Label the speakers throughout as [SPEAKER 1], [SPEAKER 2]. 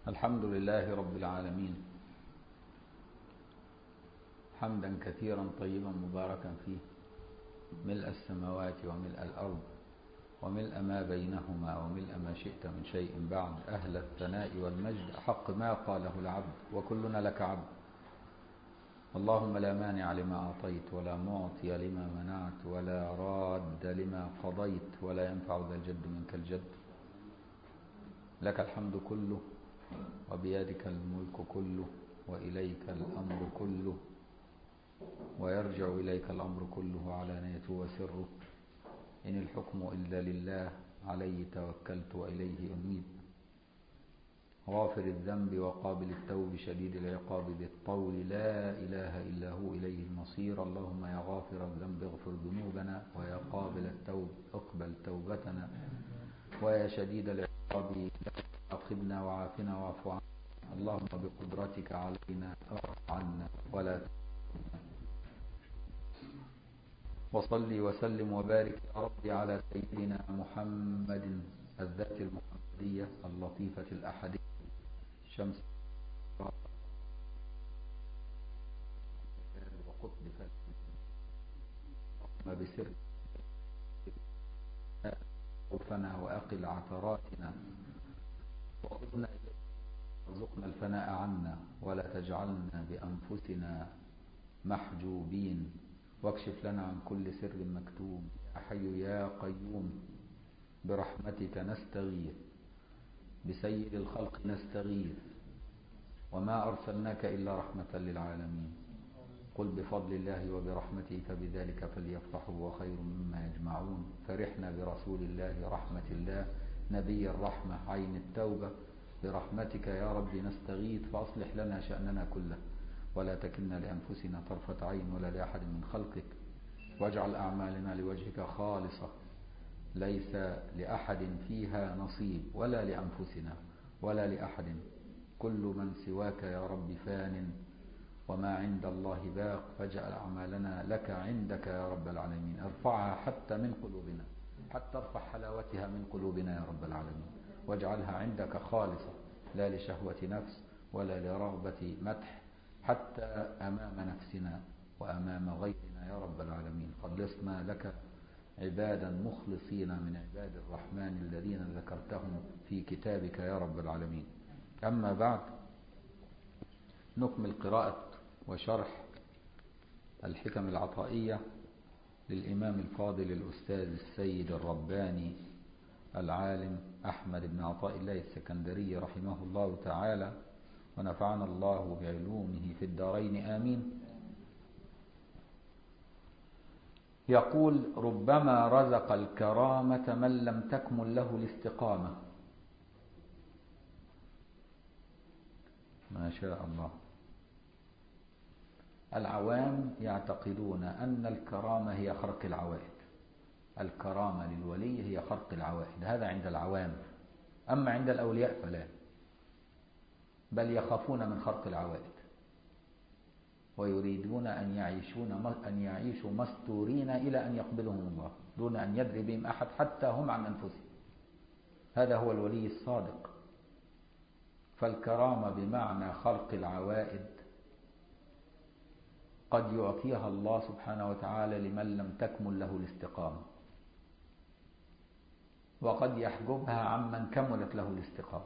[SPEAKER 1] الحمد لله رب العالمين حمدا كثيرا طيبا مباركا فيه ملء السماوات وملء الأرض وملء ما بينهما وملء ما شئت من شيء بعد أهل الثناء والمجد حق ما قاله العبد وكلنا لك عبد اللهم لا مانع لما أعطيت ولا معطي لما منعت ولا راد لما قضيت ولا ينفع ذا الجد منك الجد لك الحمد كله وبيدك الملك كله وإليك الأمر كله ويرجع إليك الأمر كله علانيته وسره إن الحكم إلا لله عليه توكلت وإليه أنيب غافر الذنب وقابل التوب شديد العقاب ذي الطول لا إله إلا هو إليه المصير اللهم يا غافر الذنب اغفر ذنوبنا ويا قابل التوب اقبل توبتنا ويا شديد العقاب عاقبنا وعافنا واعف عنا اللهم بقدرتك علينا اعف عنا ولا وصلي وسلم وبارك يا ربي على سيدنا محمد الذات المحمدية اللطيفة الأحدية شمس وقطب فلسفة بسر خوفنا وأقل عثراتنا وخذنا وارزقنا الفناء عنا ولا تجعلنا بأنفسنا محجوبين واكشف لنا عن كل سر مكتوم يا حي يا قيوم برحمتك نستغيث بسيد الخلق نستغيث وما أرسلناك إلا رحمة للعالمين قل بفضل الله وبرحمته فبذلك فليفرحوا وخير مما يجمعون فرحنا برسول الله رحمة الله نبي الرحمة عين التوبة برحمتك يا رب نستغيث فأصلح لنا شأننا كله ولا تكلنا لأنفسنا طرفة عين ولا لأحد من خلقك واجعل أعمالنا لوجهك خالصة ليس لأحد فيها نصيب ولا لأنفسنا ولا لأحد كل من سواك يا رب فان وما عند الله باق فاجعل أعمالنا لك عندك يا رب العالمين ارفعها حتى من قلوبنا حتى ارفع حلاوتها من قلوبنا يا رب العالمين واجعلها عندك خالصة لا لشهوة نفس ولا لرغبة مدح حتى أمام نفسنا وأمام غيرنا يا رب العالمين خلصنا لك عبادا مخلصين من عباد الرحمن الذين ذكرتهم في كتابك يا رب العالمين أما بعد نكمل قراءة وشرح الحكم العطائية للإمام الفاضل الأستاذ السيد الرباني العالم أحمد بن عطاء الله السكندري رحمه الله تعالى ونفعنا الله بعلومه في الدارين آمين يقول ربما رزق الكرامة من لم تكمل له الاستقامة ما شاء الله العوام يعتقدون أن الكرامة هي خرق العوائد الكرامة للولي هي خرق العوائد هذا عند العوام أما عند الأولياء فلا بل يخافون من خرق العوائد ويريدون أن يعيشون أن يعيشوا مستورين إلى أن يقبلهم الله دون أن يدري بهم أحد حتى هم عن أنفسهم هذا هو الولي الصادق فالكرامة بمعنى خلق العوائد قد يعطيها الله سبحانه وتعالى لمن لم تكمل له الاستقامة وقد يحجبها عمن كملت له الاستقامة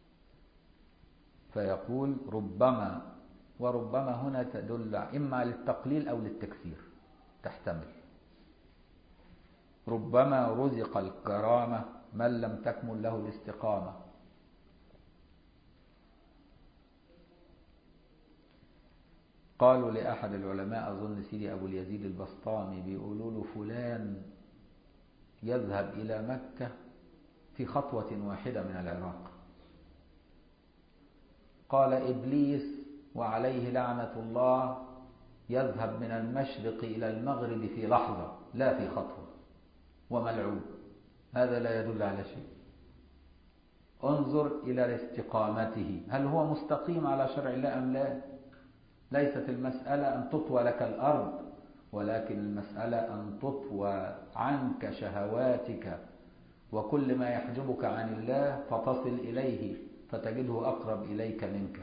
[SPEAKER 1] فيقول ربما وربما هنا تدل إما للتقليل أو للتكثير تحتمل ربما رزق الكرامة من لم تكمل له الاستقامة قالوا لأحد العلماء أظن سيدي أبو اليزيد البسطامي بيقولوا له فلان يذهب إلى مكة في خطوة واحدة من العراق قال إبليس وعليه لعنة الله يذهب من المشرق إلى المغرب في لحظة لا في خطوة وملعون هذا لا يدل على شيء انظر إلى استقامته هل هو مستقيم على شرع الله أم لا ليست المسألة أن تطوى لك الأرض ولكن المسألة أن تطوى عنك شهواتك وكل ما يحجبك عن الله فتصل إليه فتجده أقرب إليك منك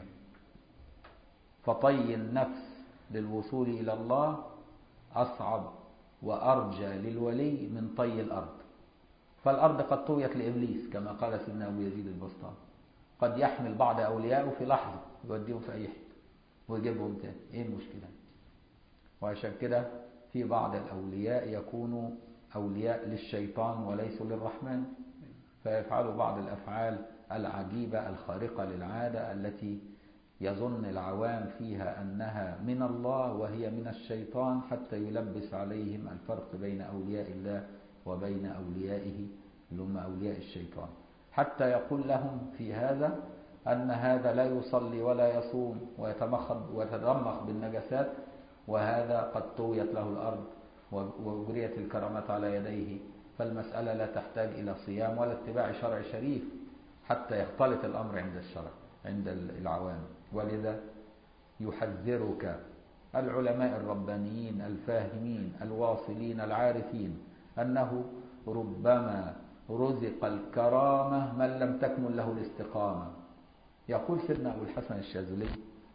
[SPEAKER 1] فطي النفس للوصول إلى الله أصعب وأرجى للولي من طي الأرض فالأرض قد طويت لإبليس كما قال سيدنا أبو يزيد البسطامي قد يحمل بعض أوليائه في لحظة يوديهم في أي حتة ويجيبهم تاني إيه المشكلة وعشان كده في بعض الأولياء يكونوا أولياء للشيطان وليسوا للرحمن فيفعلوا بعض الأفعال العجيبة الخارقة للعادة التي يظن العوام فيها أنها من الله وهي من الشيطان حتى يلبس عليهم الفرق بين أولياء الله وبين أوليائه اللي هم أولياء الشيطان حتى يقول لهم في هذا أن هذا لا يصلي ولا يصوم ويتمخض ويتضمخ بالنجسات وهذا قد طويت له الأرض وأجريت الكرامات على يديه فالمسألة لا تحتاج إلى صيام ولا اتباع شرع شريف حتى يختلط الأمر عند الشرع عند العوام ولذا يحذرك العلماء الربانيين الفاهمين الواصلين العارفين أنه ربما رزق الكرامة من لم تكمل له الاستقامة يقول سيدنا أبو الحسن الشاذلي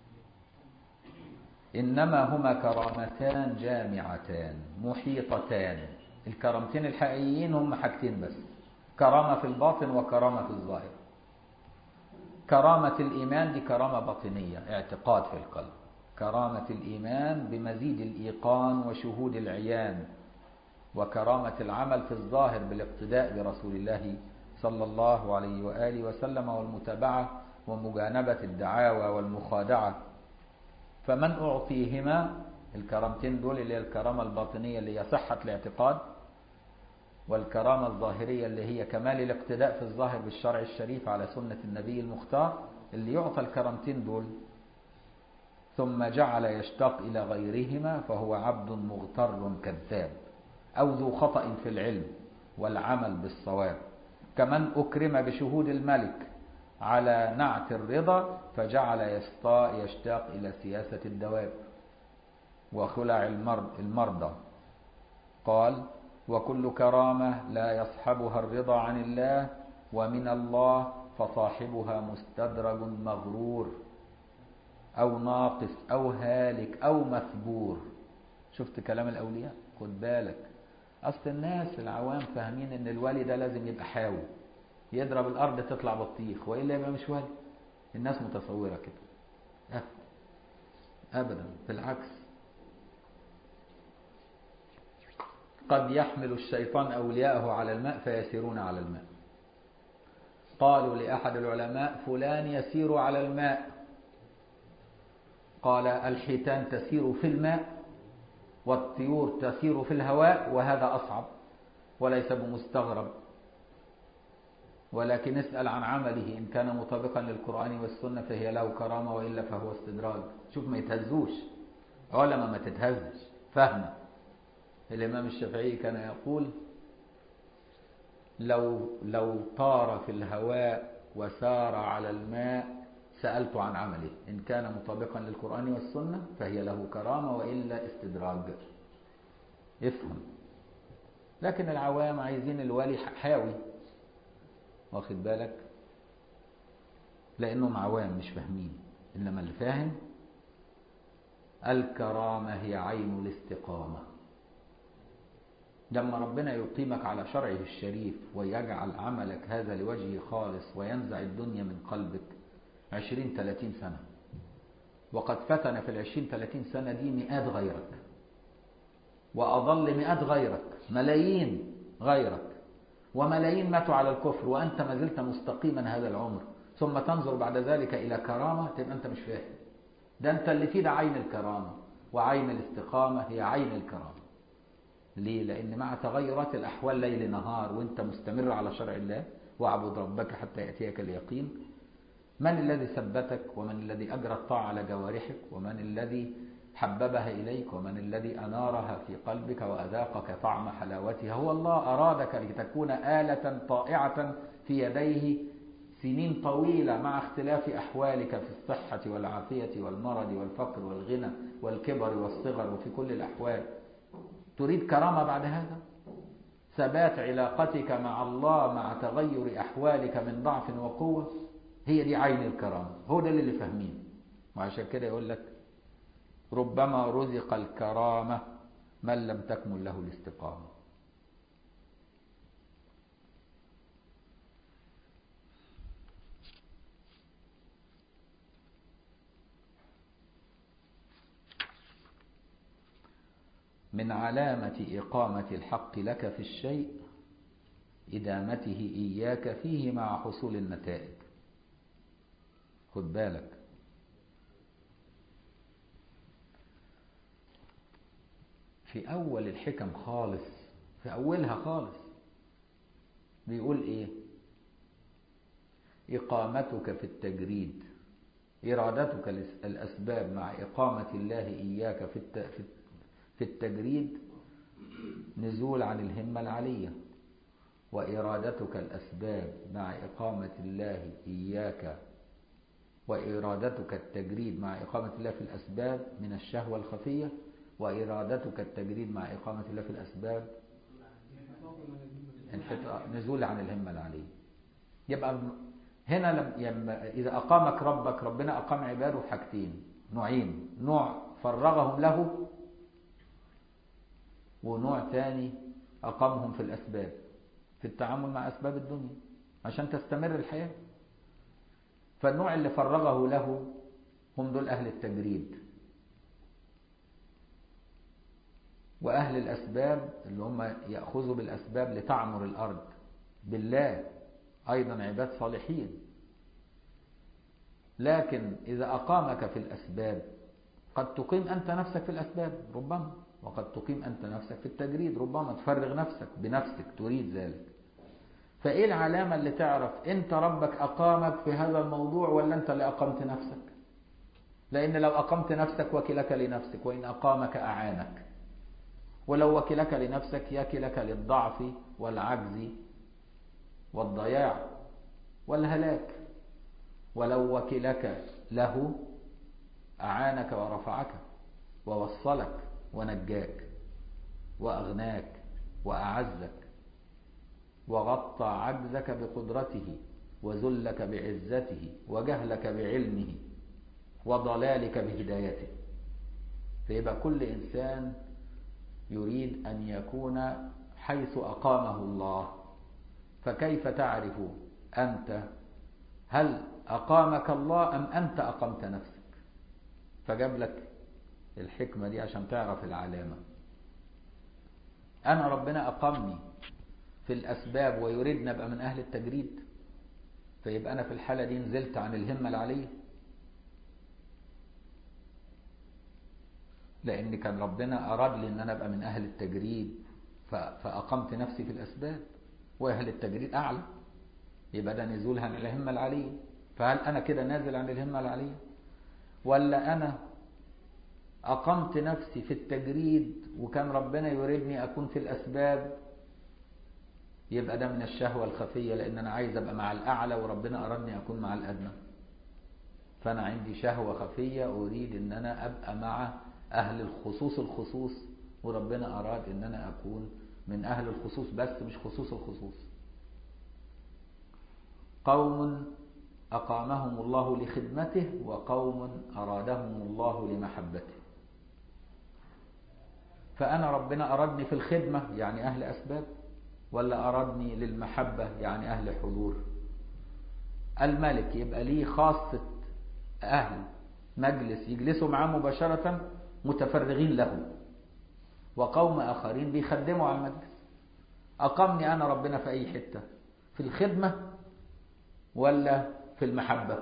[SPEAKER 1] إنما هما كرامتان جامعتان محيطتان الكرامتين الحقيقيين هم حاجتين بس كرامة في الباطن وكرامة في الظاهر كرامة الإيمان دي كرامة باطنية اعتقاد في القلب كرامة الإيمان بمزيد الإيقان وشهود العيان وكرامة العمل في الظاهر بالاقتداء برسول الله صلى الله عليه وآله وسلم والمتابعة ومجانبة الدعاوى والمخادعة فمن أعطيهما الكرامتين دول اللي هي الكرامة الباطنية اللي هي صحة الاعتقاد والكرامة الظاهرية اللي هي كمال الاقتداء في الظاهر بالشرع الشريف على سنة النبي المختار اللي يعطى الكرامتين دول ثم جعل يشتاق إلى غيرهما فهو عبد مغتر كذاب أو ذو خطأ في العلم والعمل بالصواب كمن أكرم بشهود الملك على نعت الرضا فجعل يشتاق إلى سياسة الدواب وخلع المرضى قال وكل كرامة لا يصحبها الرضا عن الله ومن الله فصاحبها مستدرج مغرور أو ناقص أو هالك أو مثبور شفت كلام الأولياء خد بالك أصل الناس العوام فاهمين إن الولي ده لازم يبقى حاوي يضرب الأرض تطلع بطيخ وإلا يبقى مش ولي الناس متصورة كده أبدا بالعكس قد يحمل الشيطان أولياءه على الماء فيسيرون على الماء قالوا لأحد العلماء فلان يسير على الماء قال الحيتان تسير في الماء والطيور تسير في الهواء وهذا أصعب وليس بمستغرب ولكن اسأل عن عمله إن كان مطابقا للقرآن والسنة فهي له كرامة وإلا فهو استدراج شوف ما يتهزوش علماء ما تتهزش فهمه الإمام الشافعي كان يقول لو لو طار في الهواء وسار على الماء سألت عن عمله إن كان مطابقا للقرآن والسنة فهي له كرامة وإلا استدراج افهم لكن العوام عايزين الولي حاوي واخد بالك لأنهم عوام مش فاهمين إنما اللي فاهم الكرامة هي عين الاستقامة لما ربنا يقيمك على شرعه الشريف ويجعل عملك هذا لوجهه خالص وينزع الدنيا من قلبك عشرين ثلاثين سنة وقد فتن في العشرين ثلاثين سنة دي مئات غيرك وأضل مئات غيرك ملايين غيرك وملايين ماتوا على الكفر وأنت ما زلت مستقيما هذا العمر ثم تنظر بعد ذلك إلى كرامة تبقى أنت مش فاهم ده أنت اللي فيه ده عين الكرامة وعين الاستقامة هي عين الكرامة ليه؟ لأن مع تغيرات الأحوال ليل نهار وأنت مستمر على شرع الله واعبد ربك حتى يأتيك اليقين من الذي ثبتك ومن الذي أجرى الطاعة على جوارحك ومن الذي حببها إليك ومن الذي أنارها في قلبك وأذاقك طعم حلاوتها هو الله أرادك لتكون آلة طائعة في يديه سنين طويلة مع اختلاف أحوالك في الصحة والعافية والمرض والفقر والغنى والكبر والصغر وفي كل الأحوال تريد كرامة بعد هذا ثبات علاقتك مع الله مع تغير أحوالك من ضعف وقوة هي دي عين الكرامة هو ده اللي فاهمين وعشان كده يقول لك ربما رزق الكرامة من لم تكمل له الاستقامة من علامة إقامة الحق لك في الشيء إدامته إياك فيه مع حصول النتائج خد بالك في أول الحكم خالص في أولها خالص بيقول إيه إقامتك في التجريد إرادتك الأسباب مع إقامة الله إياك في في التجريد نزول عن الهمة العالية وإرادتك الأسباب مع إقامة الله إياك وإرادتك التجريد مع إقامة الله في الأسباب من الشهوة الخفية وإرادتك التجريد مع إقامة الله في الأسباب نزول عن الهمة العالية يبقى هنا لما إذا أقامك ربك ربنا أقام عباده حاجتين نوعين نوع فرغهم له ونوع ثاني أقامهم في الأسباب في التعامل مع أسباب الدنيا عشان تستمر الحياة فالنوع اللي فرغه له هم دول أهل التجريد وأهل الأسباب اللي هم يأخذوا بالأسباب لتعمر الأرض بالله أيضا عباد صالحين لكن إذا أقامك في الأسباب قد تقيم أنت نفسك في الأسباب ربما وقد تقيم أنت نفسك في التجريد ربما تفرغ نفسك بنفسك تريد ذلك فإيه العلامة اللي تعرف أنت ربك أقامك في هذا الموضوع ولا أنت اللي أقمت نفسك لأن لو أقمت نفسك وكلك لنفسك وإن أقامك أعانك ولو وكلك لنفسك يكلك للضعف والعجز والضياع والهلاك ولو وكلك له أعانك ورفعك ووصلك ونجاك وأغناك وأعزك وغطى عجزك بقدرته وذلك بعزته وجهلك بعلمه وضلالك بهدايته فيبقى كل إنسان يريد أن يكون حيث أقامه الله فكيف تعرف أنت هل أقامك الله أم أنت أقمت نفسك فجاب لك الحكمة دي عشان تعرف العلامة أنا ربنا أقامني في الأسباب ويريدني أبقى من أهل التجريد فيبقى أنا في الحالة دي نزلت عن الهمة العالية لأن كان ربنا أراد لي أن أنا أبقى من أهل التجريد فأقمت نفسي في الأسباب وأهل التجريد أعلى يبقى ده نزول عن الهمة العالية فهل أنا كده نازل عن الهمة العالية ولا أنا أقمت نفسي في التجريد وكان ربنا يريدني أكون في الأسباب يبقى ده من الشهوة الخفية لأن أنا عايز أبقى مع الأعلى وربنا أرادني أكون مع الأدنى فأنا عندي شهوة خفية أريد أن أنا أبقى مع أهل الخصوص الخصوص وربنا أراد أن أنا أكون من أهل الخصوص بس مش خصوص الخصوص قوم أقامهم الله لخدمته وقوم أرادهم الله لمحبته فأنا ربنا أرادني في الخدمة يعني أهل أسباب ولا أرادني للمحبة يعني أهل حضور الملك يبقى ليه خاصة أهل مجلس يجلسوا معاه مباشرة متفرغين له وقوم آخرين بيخدموا على المجلس أقامني أنا ربنا في أي حتة في الخدمة ولا في المحبة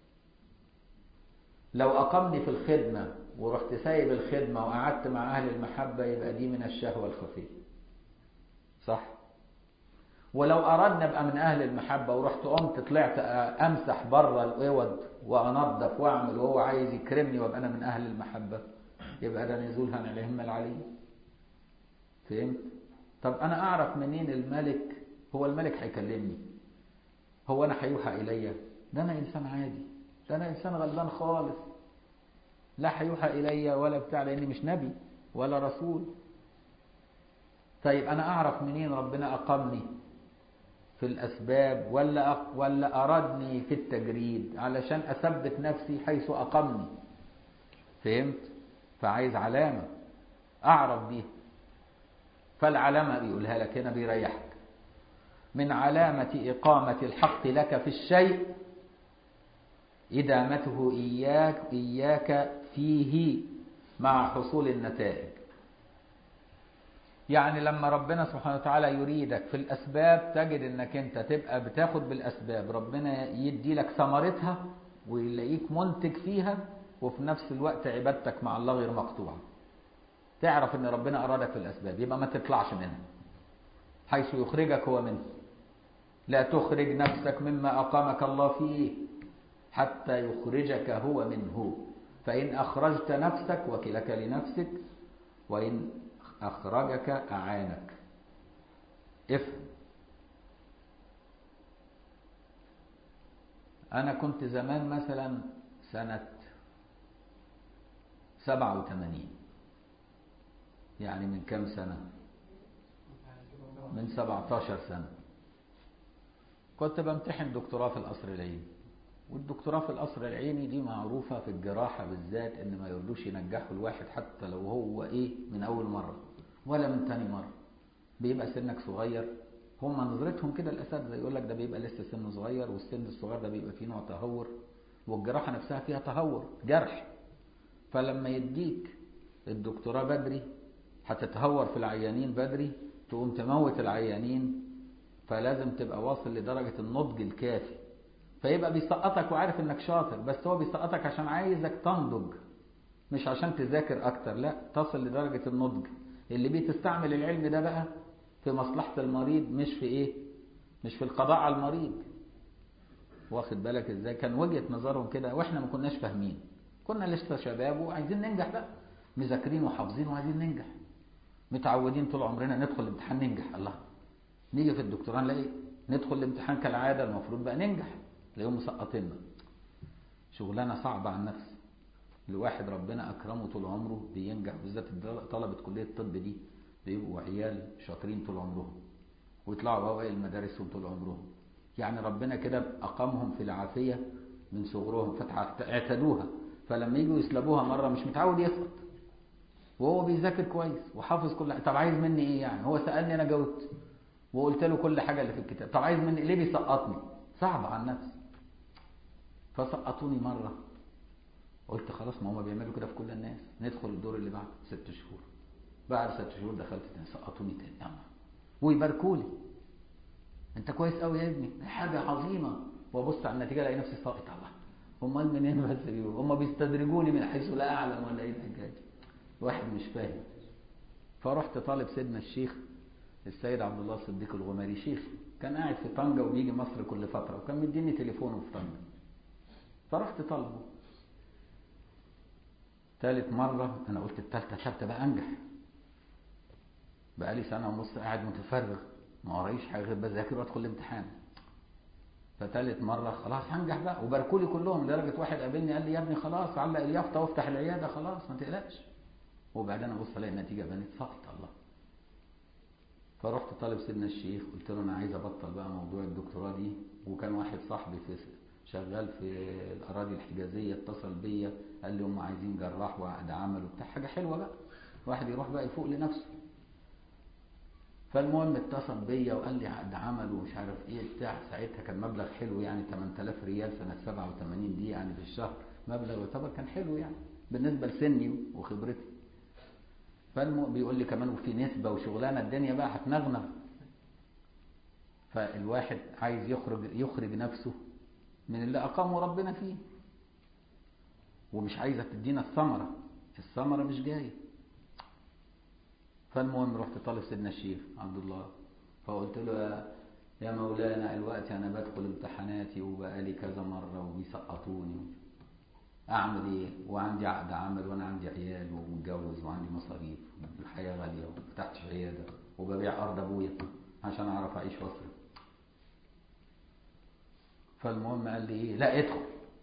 [SPEAKER 1] لو أقامني في الخدمة ورحت سايب الخدمة وقعدت مع أهل المحبة يبقى دي من الشهوة الخفية صح ولو أردنا أبقى من أهل المحبة ورحت قمت طلعت أمسح بره الأوض وأنظف وأعمل وهو عايز يكرمني وأبقى أنا من أهل المحبة يبقى ده نزول عن الهمة العالية فهمت؟ طب أنا أعرف منين الملك هو الملك هيكلمني هو أنا هيوحى إلي ده أنا إنسان عادي ده أنا إنسان غلبان خالص لا هيوحى إلي ولا بتاع لأني مش نبي ولا رسول طيب أنا أعرف منين ربنا أقامني في الأسباب ولا أق- ولا أرادني في التجريد علشان أثبت نفسي حيث أقمني فهمت فعايز علامة أعرف بيها فالعلامة بيقولها لك هنا بيريحك من علامة إقامة الحق لك في الشيء إدامته إياك إياك فيه مع حصول النتائج يعني لما ربنا سبحانه وتعالى يريدك في الأسباب تجد أنك أنت تبقى بتاخد بالأسباب ربنا يدي لك ثمرتها ويلاقيك منتج فيها وفي نفس الوقت عبادتك مع الله غير مقطوعة تعرف أن ربنا أرادك في الأسباب يبقى ما تطلعش منها حيث يخرجك هو منه لا تخرج نفسك مما أقامك الله فيه حتى يخرجك هو منه فإن أخرجت نفسك وكلك لنفسك وإن أخرجك أعانك افهم أنا كنت زمان مثلا سنة سبعة وثمانين يعني من كم سنة من سبعتاشر سنة كنت بمتحن دكتوراه في القصر العيني والدكتوراه في القصر العيني دي معروفة في الجراحة بالذات ان ما يرضوش ينجحوا الواحد حتى لو هو ايه من اول مرة ولا من تاني مرة بيبقى سنك صغير هم نظرتهم كده الاساتذه يقول لك ده بيبقى لسه سنه صغير والسن الصغير ده بيبقى فيه نوع تهور والجراحة نفسها فيها تهور جرح فلما يديك الدكتوراه بدري هتتهور في العيانين بدري تقوم تموت العيانين فلازم تبقى واصل لدرجة النضج الكافي فيبقى بيسقطك وعارف انك شاطر بس هو بيسقطك عشان عايزك تنضج مش عشان تذاكر اكتر لا تصل لدرجة النضج اللي بيه تستعمل العلم ده بقى في مصلحة المريض مش في ايه مش في القضاء على المريض واخد بالك ازاي كان وجهة نظرهم كده واحنا ما كناش فاهمين كنا لسه شباب وعايزين ننجح بقى مذاكرين وحافظين وعايزين ننجح متعودين طول عمرنا ندخل الامتحان ننجح الله نيجي في الدكتوراه نلاقي ندخل الامتحان كالعادة المفروض بقى ننجح تلاقيهم مسقطيننا شغلانة صعبة على النفس الواحد ربنا أكرمه طول عمره بينجح بالذات طلبة كلية الطب دي بيبقوا عيال شاطرين طول عمرهم ويطلعوا أوائل مدارسهم طول عمرهم يعني ربنا كده أقامهم في العافية من صغرهم فاعتدوها فلما يجوا يسلبوها مرة مش متعود يسقط وهو بيذاكر كويس وحافظ كل حاجة طب عايز مني ايه يعني هو سألني انا جاوبت وقلت له كل حاجة اللي في الكتاب طب عايز مني ليه بيسقطني صعب على النفس فسقطوني مرة قلت خلاص ما هم بيعملوا كده في كل الناس ندخل الدور اللي بعد ست شهور بعد ست شهور دخلت تاني سقطوني تاني يلا ويباركوا لي انت كويس قوي يا ابني حاجة عظيمة وابص على النتيجة الاقي نفسي ساقط الله امال منين بس بيقولوا هم بيستدرجوني من حيث لا اعلم ولا ايه الحكايه واحد مش فاهم فرحت طالب سيدنا الشيخ السيد عبد الله الصديق الغماري شيخ كان قاعد في طنجة وبيجي مصر كل فترة وكان مديني تليفونه في طنجة فرحت طالبه ثالث مرة أنا قلت الثالثة ثالثة بقى أنجح بقى لي سنة ونص قاعد متفرغ ما ورايش حاجة غير بذاكر وأدخل الامتحان فثالث مرة خلاص هنجح بقى وباركوا لي كلهم لدرجة واحد قابلني قال لي يا ابني خلاص علق اليافطة وافتح العيادة خلاص ما تقلقش وبعدين ابص الاقي النتيجه بانت سقط الله فرحت طالب سيدنا الشيخ قلت له انا عايز ابطل بقى موضوع الدكتوراه دي وكان واحد صاحبي في شغال في الاراضي الحجازيه اتصل بيا قال لي هم عايزين جراح وعقد عمل وبتاع حاجه حلوه بقى واحد يروح بقى يفوق لنفسه فالمهم اتصل بيا وقال لي عقد عمل ومش عارف ايه بتاع ساعتها كان مبلغ حلو يعني 8000 ريال سنه 87 دي يعني في الشهر مبلغ يعتبر كان حلو يعني بالنسبه لسني وخبرتي فالم بيقول لي كمان وفي نسبة وشغلانة الدنيا بقى هتنغنغ فالواحد عايز يخرج يخرج نفسه من اللي أقامه ربنا فيه ومش عايزة تدينا الثمرة الثمرة مش جاية فالمهم رحت طالب سيدنا الشيخ عبد الله فقلت له يا مولانا الوقت أنا بدخل امتحاناتي وبقالي كذا مرة وبيسقطوني اعمل ايه وعندي عقد عمل وانا عندي عيال ومتجوز وعندي مصاريف الحياه غاليه وما فتحتش عياده وببيع ارض ابويا عشان اعرف اعيش واصرف فالمهم قال لي ايه لا ادخل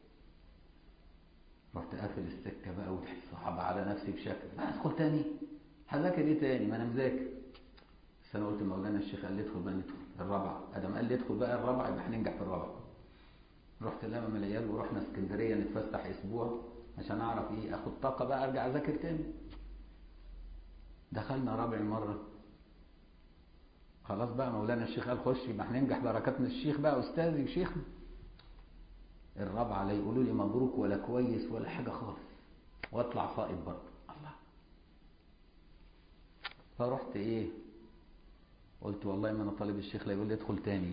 [SPEAKER 1] رحت قافل السكه بقى وصعب على نفسي بشكل ما ادخل تاني هذاكر ايه تاني ما انا مذاكر بس انا قلت مولانا الشيخ قال لي ادخل بقى ندخل الرابعة ادم قال لي ادخل بقى الرابعة يبقى هننجح في الرابعة رحت لامم العيال ورحنا اسكندرية نتفسح اسبوع عشان اعرف ايه اخد طاقة بقى ارجع اذاكر تاني دخلنا رابع مرة خلاص بقى مولانا الشيخ قال خش يبقى هننجح بركات من الشيخ بقى استاذي وشيخنا الرابعة لا يقولوا لي مبروك ولا كويس ولا حاجة خالص واطلع صائب برضه الله فرحت ايه قلت والله ما انا طالب الشيخ لا يقول لي ادخل تاني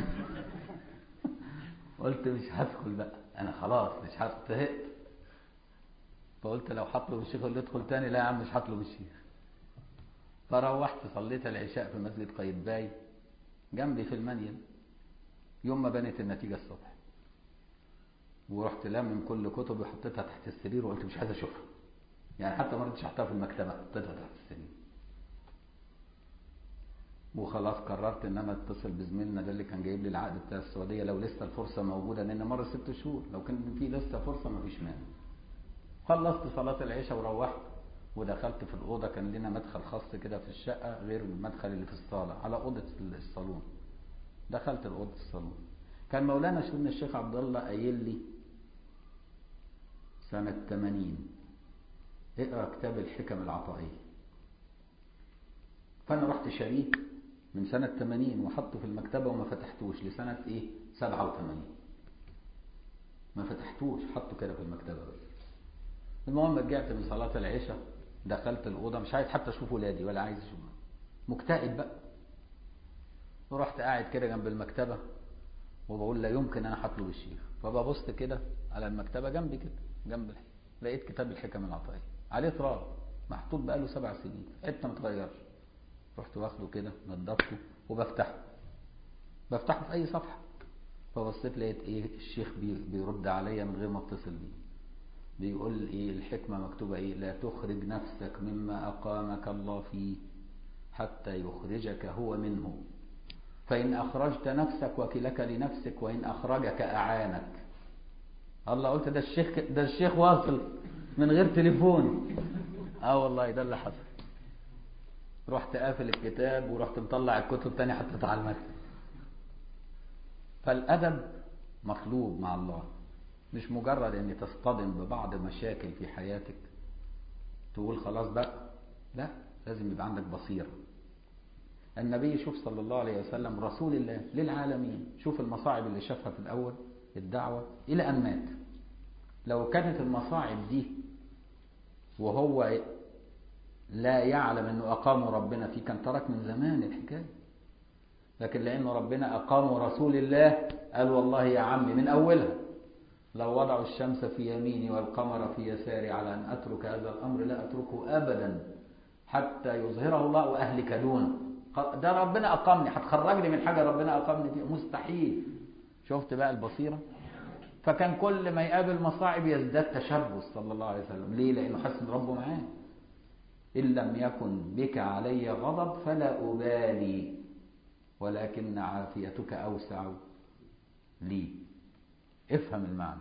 [SPEAKER 1] قلت مش هدخل بقى انا خلاص مش هطهقت فقلت لو هطلب الشيخ يقول لي ادخل تاني لا يا عم مش هطلب الشيخ فروحت صليت العشاء في مسجد قايتباي جنبي في المنيل يوم ما بنت النتيجة الصبح ورحت لامم كل كتبي وحطيتها تحت السرير وقلت مش عايز اشوفها يعني حتى ما رضيتش احطها في المكتبه حطيتها تحت السرير وخلاص قررت ان انا اتصل بزميلنا ده اللي كان جايب لي العقد بتاع السعوديه لو لسه الفرصه موجوده لان مر ست شهور لو كان في لسه فرصه ما فيش مانع خلصت صلاه العشاء وروحت ودخلت في الاوضه كان لنا مدخل خاص كده في الشقه غير المدخل اللي في الصاله على اوضه الصالون دخلت الاوضه الصالون كان مولانا شيخنا الشيخ عبد الله قايل لي سنة 80 اقرا كتاب الحكم العطائية فأنا رحت شاريه من سنة 80 وحطه في المكتبة وما فتحتوش لسنة ايه 87 ما فتحتوش حطه كده في المكتبة بس المهم رجعت من صلاة العشاء دخلت الأوضة مش عايز حتى أشوف ولادي ولا عايز أشوف مكتئب بقى ورحت قاعد كده جنب المكتبة وبقول لا يمكن أنا هطلب الشيخ فببص كده على المكتبة جنبي كده جنب الحكم. لقيت كتاب الحكم العطائية عليه تراب محطوط بقاله سبع سنين حتة ما اتغيرش رحت واخده كده نضفته وبفتحه بفتحه في أي صفحة فبصيت لقيت إيه الشيخ بي بيرد عليا من غير ما اتصل بيه بيقول إيه الحكمة مكتوبة إيه لا تخرج نفسك مما أقامك الله فيه حتى يخرجك هو منه فإن أخرجت نفسك وكلك لنفسك وإن أخرجك أعانك الله قلت ده الشيخ ده الشيخ واصل من غير تليفون اه والله ده اللي حصل رحت قافل الكتاب ورحت مطلع الكتب تاني حطيتها على المكتب فالادب مطلوب مع الله مش مجرد ان تصطدم ببعض مشاكل في حياتك تقول خلاص بقى لا لازم يبقى عندك بصيره النبي شوف صلى الله عليه وسلم رسول الله للعالمين شوف المصاعب اللي شافها في الاول الدعوة إلى أن مات لو كانت المصاعب دي وهو لا يعلم أنه أقام ربنا فيه كان ترك من زمان الحكاية لكن لأن ربنا أقام رسول الله قال والله يا عمي من أولها لو وضعوا الشمس في يميني والقمر في يساري على أن أترك هذا الأمر لا أتركه أبدا حتى يظهره الله وأهلك دونه ده ربنا أقامني هتخرجني من حاجة ربنا أقامني فيها مستحيل شفت بقى البصيرة فكان كل ما يقابل مصاعب يزداد تشبث صلى الله عليه وسلم ليه لأنه حس ان ربه معاه إن لم يكن بك علي غضب فلا أبالي ولكن عافيتك أوسع لي افهم المعنى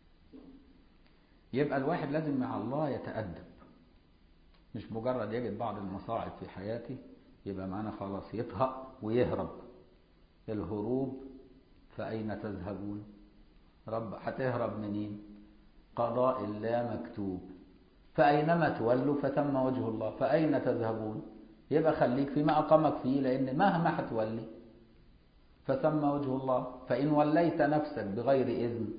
[SPEAKER 1] يبقى الواحد لازم مع الله يتأدب مش مجرد يجد بعض المصاعب في حياته يبقى معنا خلاص يطهق ويهرب الهروب فأين تذهبون رب هتهرب منين قضاء الله مكتوب فأينما تولوا فثم وجه الله فأين تذهبون يبقى خليك فيما أقامك فيه لأن مهما هتولي فثم وجه الله فإن وليت نفسك بغير إذن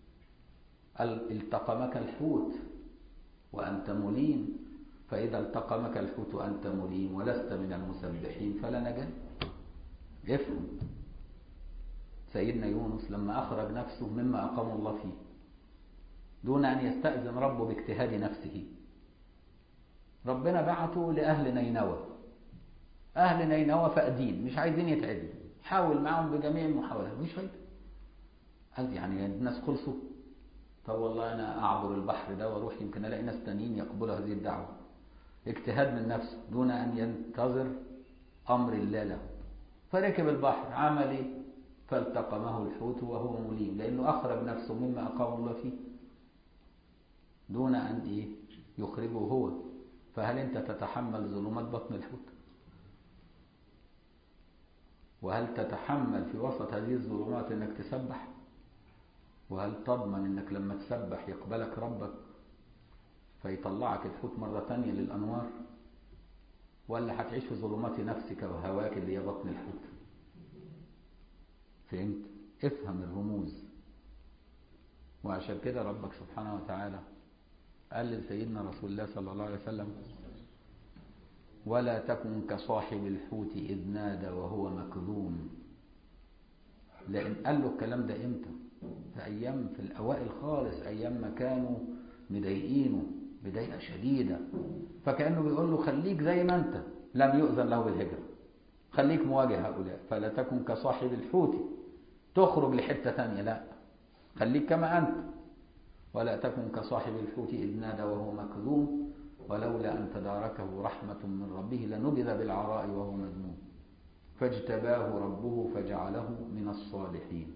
[SPEAKER 1] التقمك الحوت وأنت مليم فإذا التقمك الحوت وأنت مليم ولست من المسبحين فلا نجاة افهم سيدنا يونس لما أخرج نفسه مما أقام الله فيه دون أن يستأذن ربه باجتهاد نفسه ربنا بعته لأهل نينوى أهل نينوى فأدين مش عايزين يتعدوا حاول معهم بجميع المحاولات مش فايدة قال يعني الناس خلصوا طب والله أنا أعبر البحر ده وأروح يمكن ألاقي ناس تانيين يقبلوا هذه الدعوة اجتهاد من نفسه دون أن ينتظر أمر الله له فركب البحر عمل ايه فالتقمه الحوت وهو مليم لأنه أخرج نفسه مما أقام الله فيه دون أن إيه يخرجه هو فهل أنت تتحمل ظلمات بطن الحوت وهل تتحمل في وسط هذه الظلمات انك تسبح وهل تضمن انك لما تسبح يقبلك ربك فيطلعك الحوت مرة تانية للأنوار ولا هتعيش في ظلمات نفسك وهواك اللي هي بطن الحوت فهمت افهم الرموز وعشان كده ربك سبحانه وتعالى قال لسيدنا رسول الله صلى الله عليه وسلم ولا تكن كصاحب الحوت إذ نادى وهو مكذوم لأن قال له الكلام ده إمتى في أيام في الأوائل خالص أيام ما كانوا مضايقينه بضايقة شديدة فكأنه بيقول له خليك زي ما أنت لم يؤذن له بالهجرة خليك مواجه هؤلاء فلا تكن كصاحب الحوت تخرج لحتة ثانية لا خليك كما أنت ولا تكن كصاحب الحوت إذ نادى وهو مكذوم ولولا أن تداركه رحمة من ربه لنبذ بالعراء وهو مذموم فاجتباه ربه فجعله من الصالحين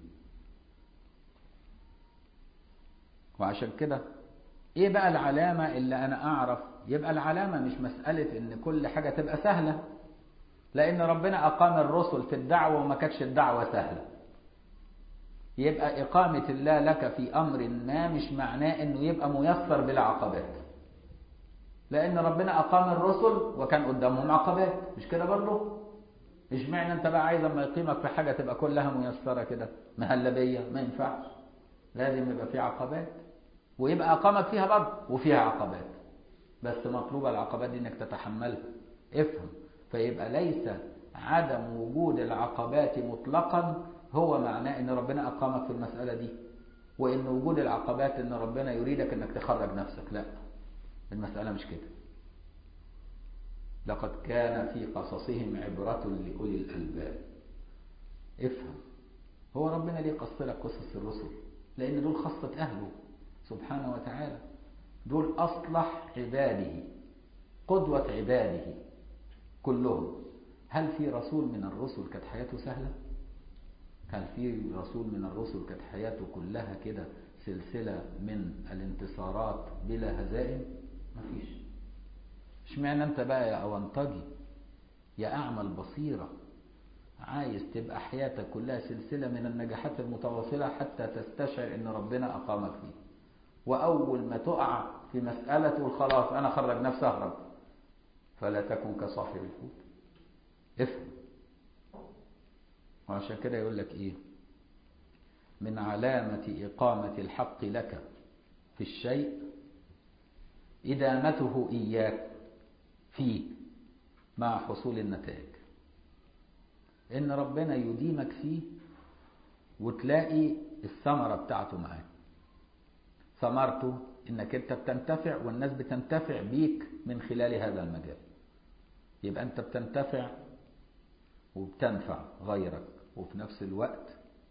[SPEAKER 1] وعشان كده ايه بقى العلامة اللي انا اعرف يبقى العلامة مش مسألة ان كل حاجة تبقى سهلة لان ربنا اقام الرسل في الدعوة وما كانتش الدعوة سهلة يبقى اقامة الله لك في امر ما مش معناه انه يبقى ميسر بلا عقبات لان ربنا اقام الرسل وكان قدامهم عقبات مش كده برضه مش معنى انت بقى عايز اما يقيمك في حاجة تبقى كلها ميسرة كده مهلبية ما ينفعش لازم يبقى في عقبات ويبقى أقامك فيها برضه وفيها عقبات بس مطلوبة العقبات دي انك تتحملها افهم فيبقى ليس عدم وجود العقبات مطلقا هو معناه ان ربنا اقامك في المسألة دي وان وجود العقبات ان ربنا يريدك انك تخرج نفسك لا المسألة مش كده لقد كان في قصصهم عبرة لأولي الألباب افهم هو ربنا ليه قص لك قصص الرسل لأن دول خاصة أهله سبحانه وتعالى دول أصلح عباده قدوة عباده كلهم هل في رسول من الرسل كانت حياته سهلة هل في رسول من الرسل كانت حياته كلها كده سلسلة من الانتصارات بلا هزائم مفيش اشمعنى انت بقى يا اونطجي يا اعمى البصيرة عايز تبقى حياتك كلها سلسلة من النجاحات المتواصلة حتى تستشعر ان ربنا اقامك فيه واول ما تقع في مسألة تقول خلاص انا خرج نفسي اهرب فلا تكن كصاحب الحوت افهم وعشان كده يقول لك ايه من علامة إقامة الحق لك في الشيء إدامته إياك فيه مع حصول النتائج إن ربنا يديمك فيه وتلاقي الثمرة بتاعته معاك ثمرته إنك أنت بتنتفع والناس بتنتفع بيك من خلال هذا المجال يبقى أنت بتنتفع وبتنفع غيرك وفي نفس الوقت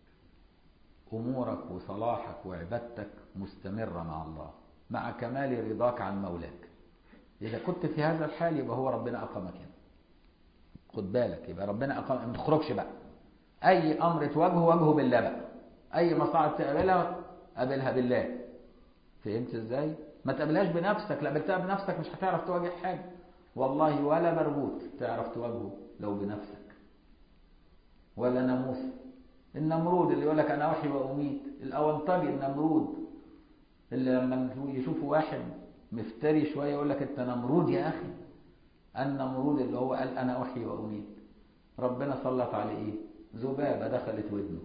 [SPEAKER 1] أمورك وصلاحك وعبادتك مستمرة مع الله مع كمال رضاك عن مولاك إذا كنت في هذا الحال يبقى هو ربنا أقامك هنا خد بالك يبقى ربنا أقام ما تخرجش بقى أي أمر تواجهه واجهه بالله بقى أي مصاعب تقابلها قابلها بالله فهمت إزاي؟ ما تقابلهاش بنفسك لا بتقابل بنفسك مش هتعرف تواجه حاجة والله ولا مربوط تعرف تواجهه لو بنفسك ولا ناموس النمرود اللي يقول لك انا احيي واميت الاونطجي النمرود اللي لما يشوفوا واحد مفتري شويه يقول لك انت نمرود يا اخي النمرود اللي هو قال انا احيي واميت ربنا سلط عليه ايه ذبابه دخلت ودنه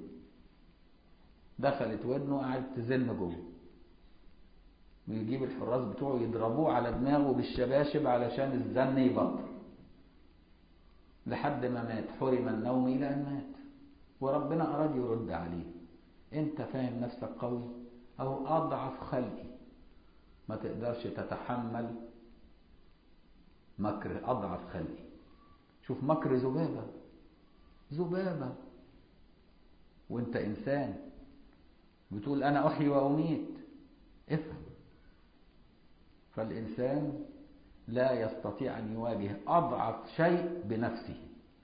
[SPEAKER 1] دخلت ودنه قعدت تزن جوه ويجيب الحراس بتوعه يضربوه على دماغه بالشباشب علشان الزن يبطل لحد ما مات حرم النوم الى ان مات وربنا أراد يرد عليه أنت فاهم نفسك قوي أو أضعف خلقي ما تقدرش تتحمل مكر أضعف خلقي شوف مكر ذبابة ذبابة وانت إنسان بتقول أنا أحيي وأميت افهم فالإنسان لا يستطيع أن يواجه أضعف شيء بنفسه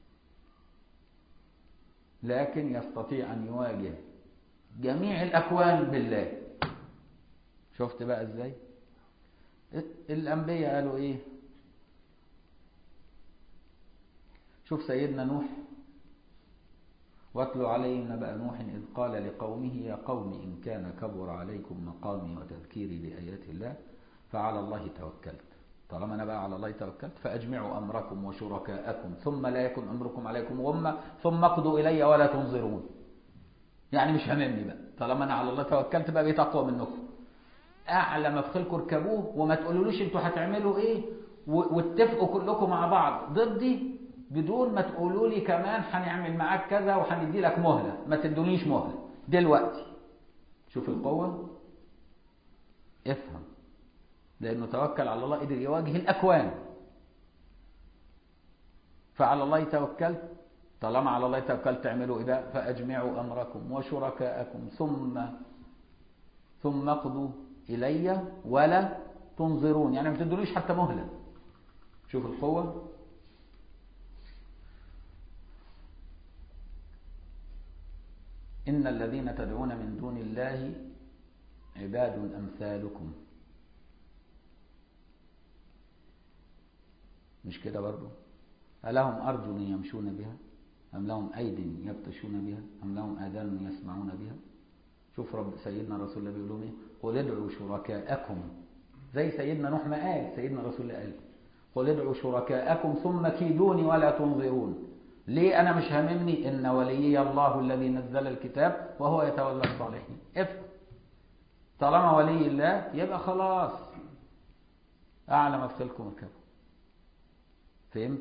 [SPEAKER 1] لكن يستطيع أن يواجه جميع الأكوان بالله شفت بقى إزاي الأنبياء قالوا إيه شوف سيدنا نوح واتل عليهم نبأ نوح إذ قال لقومه يا قوم إن كان كبر عليكم مقامي وتذكيري بآيات الله فعلى الله توكلت طالما أنا بقى على الله توكلت فأجمعوا أمركم وشركاءكم ثم لا يكن أمركم عليكم غمة ثم اقضوا إلي ولا تنظرون يعني مش هممني بقى طالما أنا على الله توكلت بقى بقيت أقوى منكم أعلى مفخلكم اركبوه وما تقولولوش أنتوا هتعملوا إيه واتفقوا كلكم مع بعض ضدي بدون ما تقولوا لي كمان هنعمل معاك كذا وهندي لك مهلة ما تدونيش مهلة دلوقتي شوف القوة افهم لأنه توكل على الله قدر يواجه الأكوان فعلى الله توكلت طالما على الله توكلت تعملوا إيه بقى فأجمعوا أمركم وشركاءكم ثم ثم اقضوا إلي ولا تنظرون يعني ما تدونيش حتى مهلة شوف القوة إن الذين تدعون من دون الله عباد أمثالكم مش كده برضو ألهم أرجل يمشون بها أم لهم أيد يبطشون بها أم لهم آذان يسمعون بها شوف رب سيدنا رسول الله بيقول لهم إيه قل ادعوا شركاءكم زي سيدنا نوح ما قال سيدنا رسول الله قال قل ادعوا شركاءكم ثم كيدوني ولا تنظرون ليه أنا مش هاممني إن وليي الله الذي نزل الكتاب وهو يتولى الصالحين افهم طالما ولي الله يبقى خلاص أعلى مفصلكم اركبوا فهمت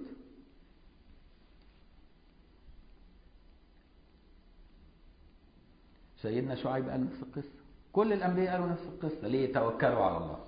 [SPEAKER 1] سيدنا شعيب قال نفس القصة كل الأنبياء قالوا نفس القصة ليه توكلوا على الله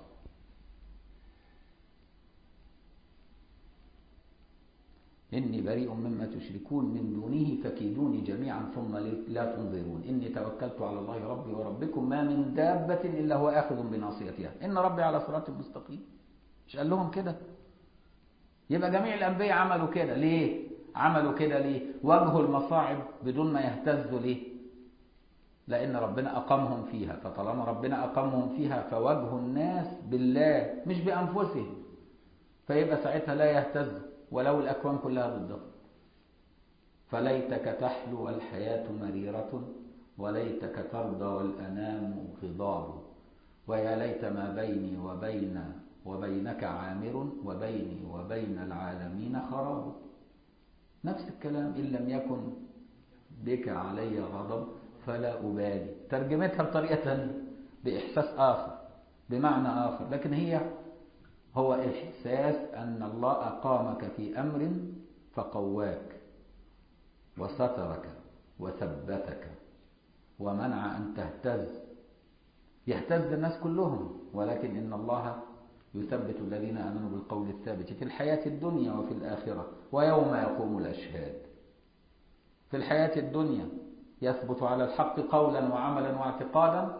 [SPEAKER 1] إني بريء مما تشركون من دونه فكيدوني جميعا ثم لا تنظرون إني توكلت على الله ربي وربكم ما من دابة إلا هو آخذ بناصيتها إن ربي على صراط مستقيم مش قال لهم كده يبقى جميع الأنبياء عملوا كده ليه عملوا كده ليه واجهوا المصاعب بدون ما يهتزوا ليه لأن ربنا أقامهم فيها فطالما ربنا أقامهم فيها فواجهوا الناس بالله مش بأنفسهم فيبقى ساعتها لا يهتزوا ولو الأكوان كلها ضدهم فليتك تحلو الحياة مريرة وليتك ترضى والأنام غضاب ويا ليت ما بيني وبين وبينك عامر وبيني وبين العالمين خراب نفس الكلام إن لم يكن بك علي غضب فلا أبالي ترجمتها بطريقة ثانية بإحساس آخر بمعنى آخر لكن هي هو إحساس أن الله أقامك في أمر فقواك وسترك وثبتك ومنع أن تهتز يهتز الناس كلهم ولكن إن الله يثبت الذين آمنوا بالقول الثابت في الحياة الدنيا وفي الآخرة ويوم يقوم الأشهاد في الحياة الدنيا يثبت على الحق قولا وعملا واعتقادا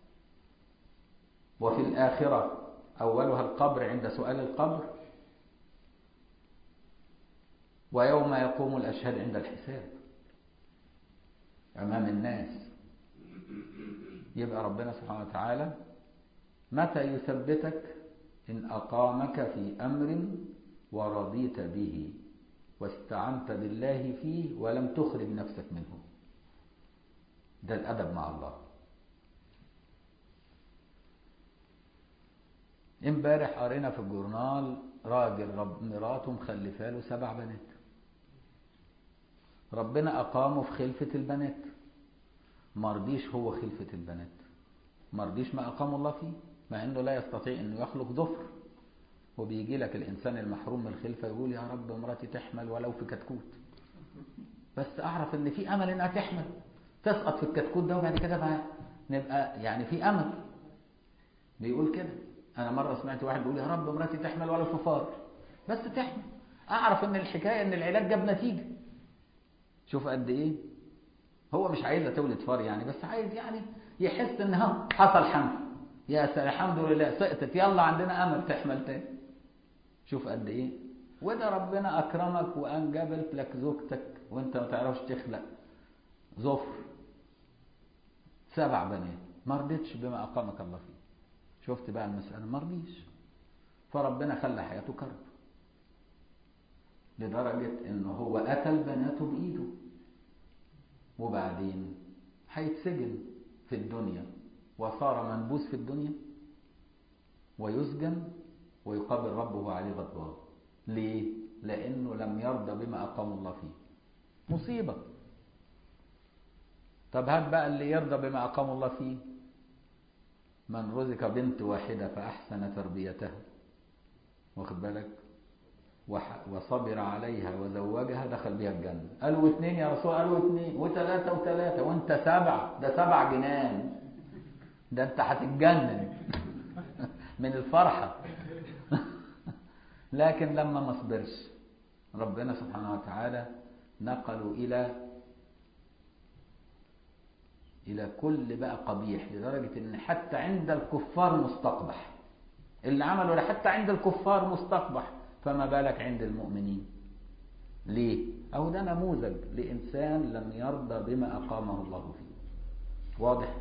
[SPEAKER 1] وفي الآخرة أولها القبر عند سؤال القبر ويوم يقوم الأشهاد عند الحساب أمام الناس يبقى ربنا سبحانه وتعالى متى يثبتك إن أقامك في أمر ورضيت به واستعنت بالله فيه ولم تخرج نفسك منه ده الأدب مع الله امبارح قرينا في الجورنال راجل رب مراته مخلفه له سبع بنات ربنا أقامه في خلفة البنات مرضيش هو خلفة البنات مرضيش ما أقام الله فيه مع أنه لا يستطيع أنه يخلق ظفر وبيجي لك الإنسان المحروم من الخلفة يقول يا رب مراتي تحمل ولو في كتكوت بس أعرف أن في أمل أنها تحمل تسقط في الكتكوت ده وبعد كده بقى نبقى يعني في أمل بيقول كده أنا مرة سمعت واحد بيقول يا رب مراتي تحمل ولو في فار بس تحمل أعرف أن الحكاية أن العلاج جاب نتيجة شوف قد إيه هو مش عايزة تولد فار يعني بس عايز يعني يحس ان ها حصل حمل يا سلام الحمد لله سقطت يلا عندنا امل تحمل تاني شوف قد ايه وده ربنا اكرمك وانجبت لك زوجتك وانت ما تعرفش تخلق ظفر سبع بنات ما رضيتش بما اقامك الله فيه شفت بقى المساله ما رضيش فربنا خلى حياته كرب لدرجه ان هو قتل بناته بايده وبعدين هيتسجن في الدنيا وصار منبوس في الدنيا ويسجن ويقابل ربه عليه غضبان ليه؟ لأنه لم يرضى بما أقام الله فيه مصيبة طب هات بقى اللي يرضى بما أقام الله فيه من رزق بنت واحدة فأحسن تربيتها واخد بالك وصبر عليها وزوجها دخل بها الجنة قالوا اثنين يا رسول قالوا اثنين وثلاثة وثلاثة وانت سبع ده سبع جنان ده انت هتتجنن من الفرحة لكن لما ما صبرش ربنا سبحانه وتعالى نقلوا إلى إلى كل بقى قبيح لدرجة إن حتى عند الكفار مستقبح اللي عملوا حتى عند الكفار مستقبح فما بالك عند المؤمنين ليه؟ أو ده نموذج لإنسان لم يرضى بما أقامه الله فيه واضح؟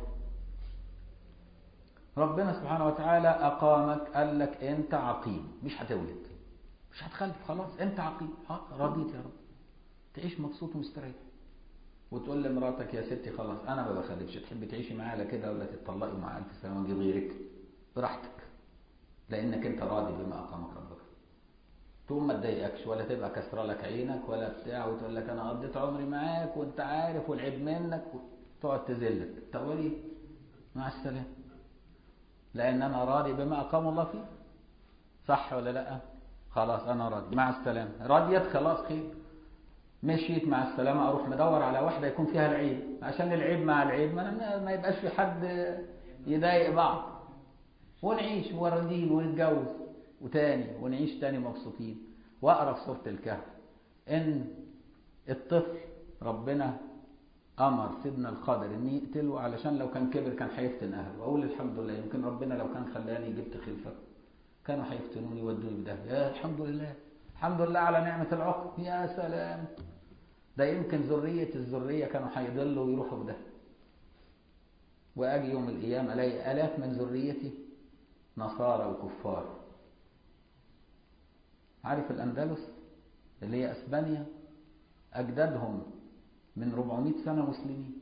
[SPEAKER 1] ربنا سبحانه وتعالى أقامك قال لك أنت عقيم مش هتولد مش هتخلف خلاص أنت عقيم رضيت يا رب تعيش مبسوط ومستريح وتقول لمراتك يا ستي خلاص أنا ما بخلفش تحب تعيشي معايا لا كده ولا تتطلقي مع ألف سنة وأجيب غيرك براحتك لأنك أنت راضي بما أقامك ربك تقوم ما تضايقكش ولا تبقى كسرة لك عينك ولا بتاع وتقول لك أنا قضيت عمري معاك وأنت عارف والعيب منك وتقعد تذلك تقولي مع السلامة لأن أنا راضي بما أقام الله فيه صح ولا لأ خلاص أنا راضي مع السلامة راضيت خلاص خير مشيت مع السلامة أروح مدور على واحدة يكون فيها العيب عشان العيب مع العيب ما, ما يبقاش في حد يضايق بعض ونعيش وراضيين ونتجوز وتاني ونعيش تاني مبسوطين وأقرأ في سورة الكهف إن الطفل ربنا أمر سيدنا الخضر إن يقتله علشان لو كان كبر كان هيفتن أهله وأقول الحمد لله يمكن ربنا لو كان خلاني جبت خلفة كانوا هيفتنوني يودوني بده يا الحمد لله الحمد لله على نعمة العقل يا سلام ده يمكن ذرية الذرية كانوا هيضلوا ويروحوا بده وأجي يوم القيامة ألاقي آلاف من ذريتي نصارى وكفار عارف الأندلس اللي هي أسبانيا أجدادهم من 400 سنة مسلمين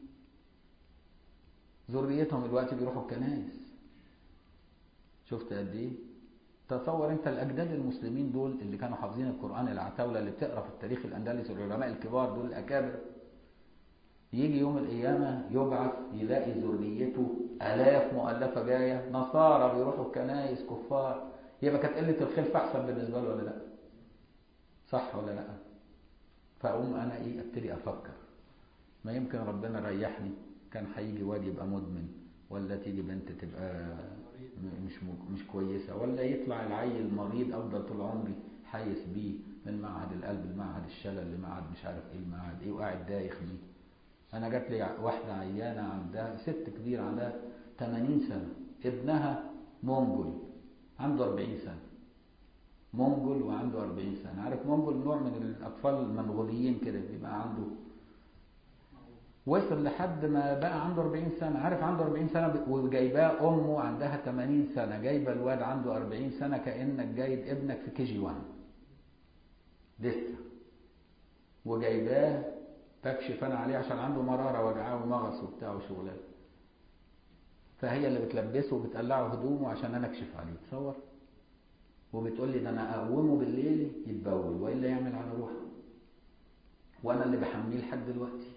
[SPEAKER 1] ذريتهم دلوقتي بيروحوا الكنائس شفت قد ايه تصور انت الاجداد المسلمين دول اللي كانوا حافظين القران العتاوله اللي بتقرا في التاريخ الاندلسي العلماء الكبار دول الاكابر يجي يوم القيامه يبعث يلاقي ذريته الاف مؤلفه جايه نصارى بيروحوا الكنائس كفار يبقى كانت قله الخلفه احسن بالنسبه له ولا لا صح ولا لا فاقوم انا ايه ابتدي افكر ما يمكن ربنا ريحني كان هيجي واد يبقى مدمن ولا تيجي بنت تبقى مش مش كويسه ولا يطلع العيل مريض افضل طول عمري حايس بيه من معهد القلب لمعهد الشلل لمعهد مش عارف ايه المعهد ايه وقاعد دايخ بيه انا جات لي واحده عيانه عندها ست كبيره عندها 80 سنه ابنها مونجول عنده 40 سنه مونجول وعنده 40 سنه عارف مونجول نوع من الاطفال المنغوليين كده بيبقى عنده وصل لحد ما بقى عنده 40 سنة عارف عنده 40 سنة وجايباه أمه عندها 80 سنة جايبة الواد عنده 40 سنة كأنك جايب ابنك في كي جي 1 لسه وجايباه تكشف أنا عليه عشان عنده مرارة وجعاه ومغص وبتاع وشغلات فهي اللي بتلبسه وبتقلعه هدومه عشان أنا أكشف عليه تصور وبتقول لي ده أنا أقومه بالليل يتبول وإلا يعمل على روحه وأنا اللي بحميه لحد دلوقتي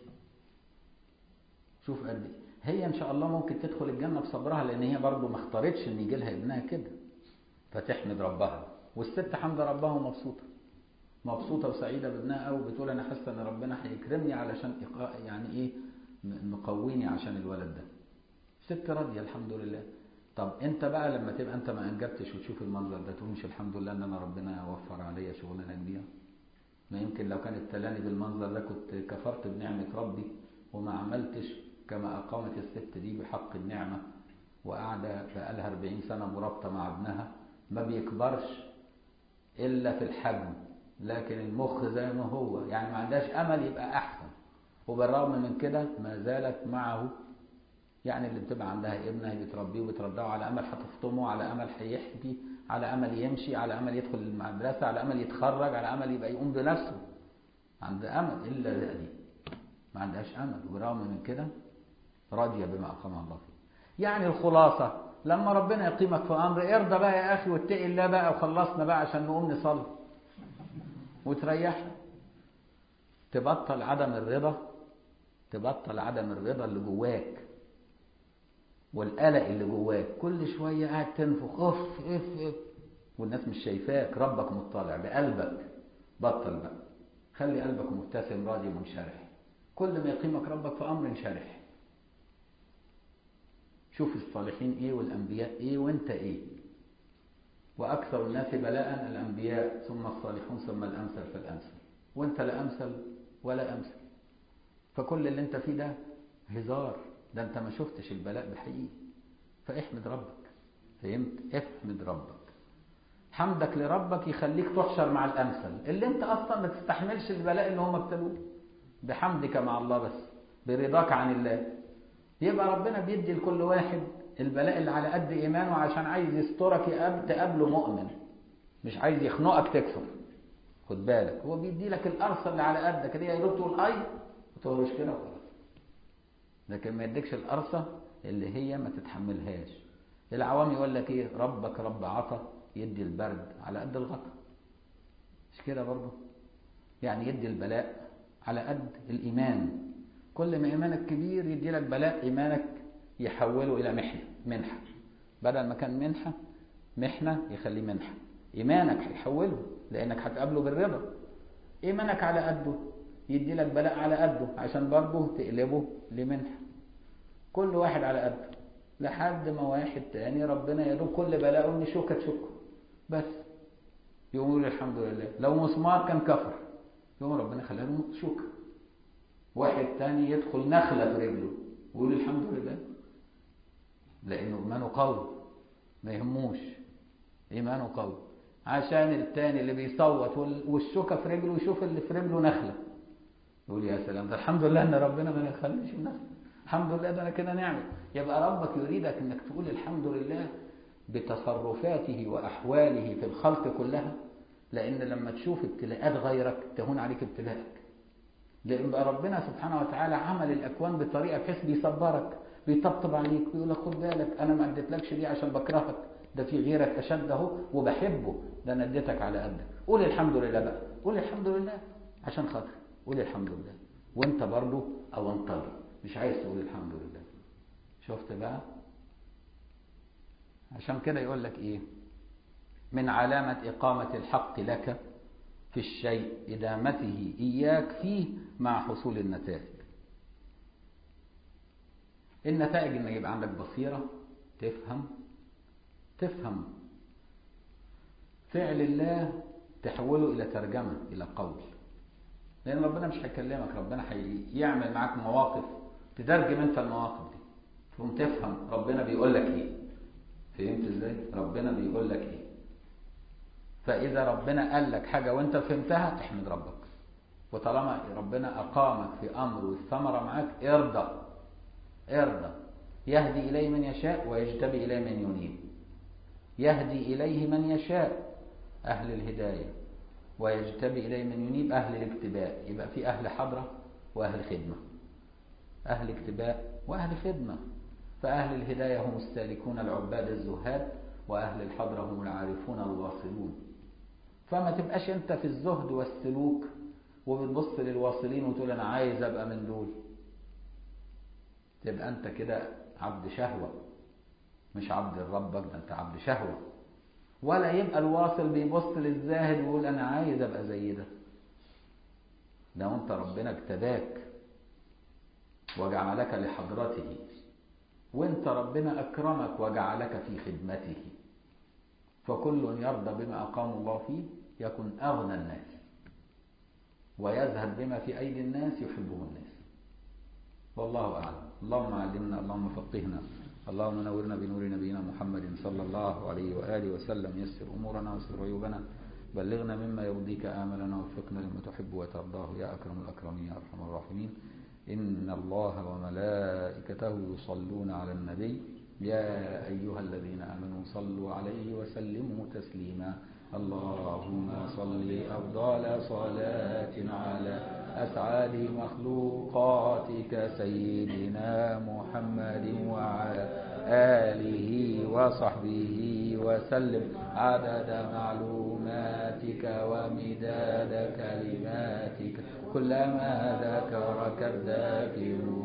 [SPEAKER 1] شوف قد هي ان شاء الله ممكن تدخل الجنه بصبرها لان هي برضه ما اختارتش ان يجي لها ابنها كده فتحمد ربها والست حمد ربها ومبسوطه مبسوطه وسعيده بابنها قوي بتقول انا حاسه ان ربنا هيكرمني علشان يعني ايه مقويني عشان الولد ده ست راضيه الحمد لله طب انت بقى لما تبقى انت ما انجبتش وتشوف المنظر ده تقول مش الحمد لله ان انا ربنا وفر عليا شغلانه كبيره ما يمكن لو كان ابتلاني بالمنظر ده كنت كفرت بنعمه ربي وما عملتش كما أقامت الست دي بحق النعمة وقاعدة بقالها 40 سنة مرابطة مع ابنها ما بيكبرش إلا في الحجم لكن المخ زي ما هو يعني ما عندهاش أمل يبقى أحسن وبالرغم من كده ما زالت معه يعني اللي بتبقى عندها ابنها بتربيه وبترضعه على أمل هتفطمه على أمل هيحكي على أمل يمشي على أمل يدخل المدرسة على أمل يتخرج على أمل يبقى يقوم بنفسه عند أمل إلا دي ما عندهاش امل وبرغم من كده راضيه بما اقامها الله فيه يعني الخلاصه لما ربنا يقيمك في امر ارضى بقى يا اخي واتقي الله بقى وخلصنا بقى عشان نقوم نصلي وتريح تبطل عدم الرضا تبطل عدم الرضا اللي جواك والقلق اللي جواك كل شويه قاعد تنفخ اف اف اف والناس مش شايفاك ربك مطلع بقلبك بطل بقى خلي قلبك مبتسم راضي منشرح كل ما يقيمك ربك في امر انشرح شوف الصالحين ايه والانبياء ايه وانت ايه واكثر الناس بلاء الانبياء ثم الصالحون ثم الامثل فالامثل وانت لا امثل ولا امثل فكل اللي انت فيه ده هزار ده انت ما شفتش البلاء بحقيقي فاحمد ربك فهمت احمد ربك حمدك لربك يخليك تحشر مع الامثل اللي انت اصلا ما تستحملش البلاء اللي هم ابتلوه بحمدك مع الله بس برضاك عن الله يبقى ربنا بيدي لكل واحد البلاء اللي على قد ايمانه عشان عايز يسترك تقابله مؤمن مش عايز يخنقك تكفر خد بالك هو بيدي لك القرصه اللي على قدك دي يا تقول اي وتقولش كده وخلاص لكن ما يديكش القرصه اللي هي ما تتحملهاش العوام يقول لك ايه ربك رب عطا يدي البرد على قد الغطا مش كده برضه يعني يدي البلاء على قد الايمان كل ما ايمانك كبير يدي لك بلاء ايمانك يحوله الى محنه منحه بدل ما كان منحه محنه يخليه منحه ايمانك هيحوله لانك هتقابله بالرضا ايمانك على قده يدي لك بلاء على قده عشان برضه تقلبه لمنحه كل واحد على قده لحد ما واحد تاني ربنا يدوب كل بلاءه ان شوكه تشكه بس يقوم يقول الحمد لله لو مسمار كان كفر يقوم ربنا خلاه له شوكه واحد تاني يدخل نخله في رجله ويقول الحمد لله لانه ايمانه قوي ما يهموش ايمانه قوي عشان التاني اللي بيصوت والشوكه في رجله يشوف اللي في رجله نخله يقول يا سلام ده الحمد لله ان ربنا ما يخليش النخله الحمد لله ده انا كده نعمه يبقى ربك يريدك انك تقول الحمد لله بتصرفاته واحواله في الخلق كلها لان لما تشوف ابتلاءات غيرك تهون عليك ابتلاءك لان بقى ربنا سبحانه وتعالى عمل الاكوان بطريقه بحيث بيصبرك بيطبطب عليك ويقول لك خد بالك انا ما اديتلكش دي عشان بكرهك ده في غيرك اشد اهو وبحبه ده انا اديتك على قدك قول الحمد لله بقى قول الحمد لله عشان خاطر قول الحمد لله وانت برضه او انطلي مش عايز تقول الحمد لله شفت بقى عشان كده يقول لك ايه من علامة إقامة الحق لك في الشيء إدامته إياك فيه مع حصول النتائج النتائج إن يبقى عندك بصيرة تفهم تفهم فعل الله تحوله إلى ترجمة إلى قول لأن ربنا مش هيكلمك ربنا هيعمل معاك مواقف تترجم أنت المواقف دي تقوم تفهم ربنا بيقول لك إيه فهمت إزاي؟ ربنا بيقول لك إيه فإذا ربنا قال لك حاجة وأنت فهمتها احمد ربك وطالما ربنا أقامك في أمر والثمرة معاك ارضى ارضى يهدي إليه من يشاء ويجتبي إليه من ينيب يهدي إليه من يشاء أهل الهداية ويجتبي إليه من ينيب أهل الاكتباء يبقى في أهل حضرة وأهل خدمة أهل اكتباء وأهل خدمة فأهل الهداية هم السالكون العباد الزهاد وأهل الحضرة هم العارفون الواصلون فما تبقاش أنت في الزهد والسلوك وبتبص للواصلين وتقول أنا عايز أبقى من دول تبقى أنت كده عبد شهوة مش عبد ربك ده أنت عبد شهوة ولا يبقى الواصل بيبص للزاهد ويقول أنا عايز أبقى زي ده ده وأنت ربنا اجتباك وجعلك لحضرته وانت ربنا أكرمك وجعلك في خدمته فكل يرضى بما أقام الله فيه يكن أغنى الناس ويذهب بما في أيدي الناس يحبه الناس والله أعلم اللهم علمنا اللهم فقهنا اللهم نورنا بنور نبينا محمد صلى الله عليه وآله وسلم يسر أمورنا ويسر عيوبنا بلغنا مما يرضيك آملنا وفقنا لما تحب وترضاه يا أكرم الأكرمين يا أرحم الراحمين إن الله وملائكته يصلون على النبي يا أيها الذين آمنوا صلوا عليه وسلموا تسليما اللهم صل أفضل صلاة على أسعد مخلوقاتك سيدنا محمد وعلى آله وصحبه وسلم عدد معلوماتك ومداد كلماتك كلما ذكرك الذاكرون